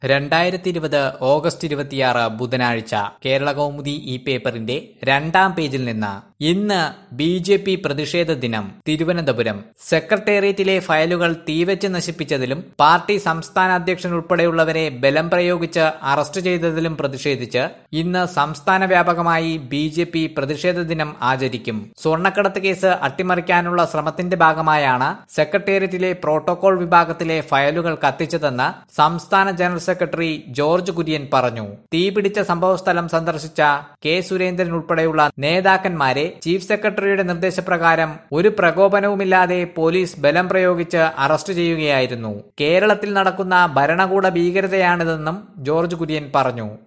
രണ്ടായിരത്തി ഇരുപത് ഓഗസ്റ്റ് ഇരുപത്തിയാറ് ബുധനാഴ്ച കേരള കൗമുദി ഈ പേപ്പറിന്റെ രണ്ടാം പേജിൽ നിന്ന് ഇന്ന് ബി ജെ പി പ്രതിഷേധ ദിനം തിരുവനന്തപുരം സെക്രട്ടേറിയറ്റിലെ ഫയലുകൾ തീവച്ച് നശിപ്പിച്ചതിലും പാർട്ടി സംസ്ഥാന അധ്യക്ഷൻ ഉൾപ്പെടെയുള്ളവരെ ബലം പ്രയോഗിച്ച് അറസ്റ്റ് ചെയ്തതിലും പ്രതിഷേധിച്ച് ഇന്ന് സംസ്ഥാന വ്യാപകമായി ബി ജെ പി പ്രതിഷേധ ദിനം ആചരിക്കും സ്വർണ്ണക്കടത്ത് കേസ് അട്ടിമറിക്കാനുള്ള ശ്രമത്തിന്റെ ഭാഗമായാണ് സെക്രട്ടേറിയറ്റിലെ പ്രോട്ടോകോൾ വിഭാഗത്തിലെ ഫയലുകൾ കത്തിച്ചതെന്ന് സംസ്ഥാന ജനറൽ സെക്രട്ടറി ജോർജ് കുര്യൻ പറഞ്ഞു തീപിടിച്ച സംഭവസ്ഥലം സന്ദർശിച്ച കെ സുരേന്ദ്രൻ ഉൾപ്പെടെയുള്ള നേതാക്കന്മാരെ ചീഫ് സെക്രട്ടറിയുടെ നിർദ്ദേശപ്രകാരം ഒരു പ്രകോപനവുമില്ലാതെ പോലീസ് ബലം പ്രയോഗിച്ച് അറസ്റ്റ് ചെയ്യുകയായിരുന്നു കേരളത്തിൽ നടക്കുന്ന ഭരണകൂട ഭീകരതയാണിതെന്നും ജോർജ് കുര്യൻ പറഞ്ഞു